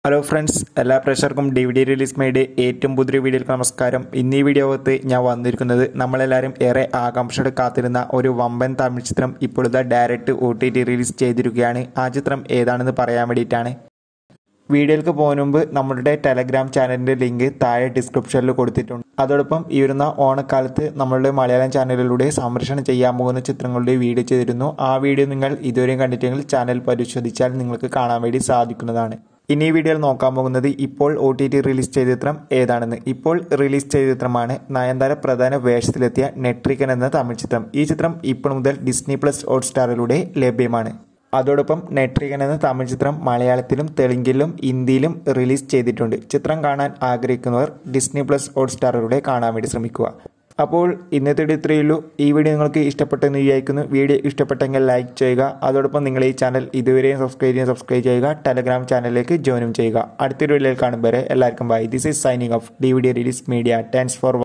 hello friends എല്ലാ പ്രേക്ഷകർക്കും D V D release മൈഡ് ഏറ്റവും പുതിയ വീഡിയോയിലേക്ക് നമസ്കാരം ഇന്ന് ഈ വീഡിയോകത്ത് ഞാൻ വന്നിരിക്കുന്നത് നമ്മളെല്ലാവരും ഏറെ ആകാംക്ഷയോടെ കാത്തിരുന്ന ഒരു വമ്പൻ തമിഴ് ചിത്രം ഇപ്പോഴത്തെ direct O T T release ചെയ്തിരിക്കുകയാണ് ആ ചിത്രം ഏതാണെന്ന് പറയാൻ വേണ്ടിയിട്ടാണ് വീഡിയോയിലേക്ക് പോകുന്ന മുമ്പ് നമ്മുടെ ടെലഗ്രാം ചാനലിൻ്റെ ലിങ്ക് താഴെ ഡിസ്ക്രിപ്ഷനിൽ കൊടുത്തിട്ടുണ്ട് അതോടൊപ്പം ഈ വരുന്ന ഓണക്കാലത്ത് നമ്മളുടെ മലയാളം ചാനലിലൂടെ സംരക്ഷണം ചെയ്യാൻ പോകുന്ന ചിത്രങ്ങളുടെ വീഡിയോ ചെയ്തിരുന്നു ആ വീഡിയോ നിങ്ങൾ ഇതുവരെയും കണ്ടിട്ടെങ്കിൽ ചാനൽ പരിശോധിച്ചാൽ നിങ്ങൾക്ക് കാണാൻ വേണ്ടി സാധിക്കുന്നതാണ് ഇനി ഈ വീഡിയോയിൽ നോക്കാൻ പോകുന്നത് ഇപ്പോൾ ഒ ടി ടി റിലീസ് ചെയ്ത ചിത്രം ഏതാണെന്ന് ഇപ്പോൾ റിലീസ് ചെയ്ത ചിത്രമാണ് നയൻതാര പ്രധാന വേഷത്തിലെത്തിയ നെട്രിക്കൻ എന്ന തമിഴ് ചിത്രം ഈ ചിത്രം ഇപ്പോൾ മുതൽ ഡിസ്നി പ്ലസ് ഹോട്ട്സ്റ്റാറിലൂടെ ലഭ്യമാണ് അതോടൊപ്പം നെട്രികൻ എന്ന തമിഴ് ചിത്രം മലയാളത്തിലും തെലുങ്കിലും ഹിന്ദിയിലും റിലീസ് ചെയ്തിട്ടുണ്ട് ചിത്രം കാണാൻ ആഗ്രഹിക്കുന്നവർ ഡിസ്നി പ്ലസ് ഹോട്ട്സ്റ്റാറിലൂടെ കാണാൻ വേണ്ടി ശ്രമിക്കുക അപ്പോൾ ഇന്നത്തെ വീഡിയോ ഇത്രയേ ഉള്ളൂ ഈ വീഡിയോ നിങ്ങൾക്ക് ഇഷ്ടപ്പെട്ടെന്ന് വിചാരിക്കുന്നു വീഡിയോ ഇഷ്ടപ്പെട്ടെങ്കിൽ ലൈക്ക് ചെയ്യുക അതോടൊപ്പം നിങ്ങൾ ഈ ചാനൽ ഇതുവരെയും സബ്സ്ക്രൈബ് ചെയ്യാൻ സബ്സ്ക്രൈബ് ചെയ്യുക ടെലഗ്രാം ചാനലിലേക്ക് ജോയിനും ചെയ്യുക അടുത്തൊരു വീഡിയോയിൽ കാണുമ്പോൾ എല്ലാവർക്കും bye this is signing off D video release media thanks four